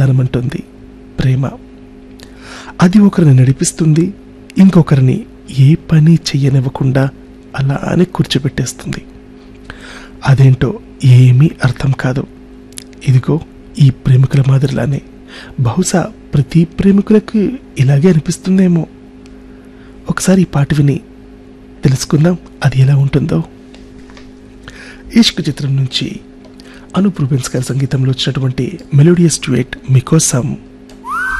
సమాధానమంటుంది ప్రేమ అది ఒకరిని నడిపిస్తుంది ఇంకొకరిని ఏ పని చెయ్యనివ్వకుండా అలానే కూర్చోబెట్టేస్తుంది అదేంటో ఏమీ అర్థం కాదు ఇదిగో ఈ ప్రేమికుల మాదిరిలానే బహుశా ప్రతి ప్రేమికులకు ఇలాగే అనిపిస్తుందేమో ఒకసారి ఈ పాట విని తెలుసుకుందాం అది ఎలా ఉంటుందో ఇష్క్ చిత్రం నుంచి అనూప్ రూబెన్స్ గారి సంగీతంలో వచ్చినటువంటి మెలోడియస్ డ్యూయట్ మీకోసం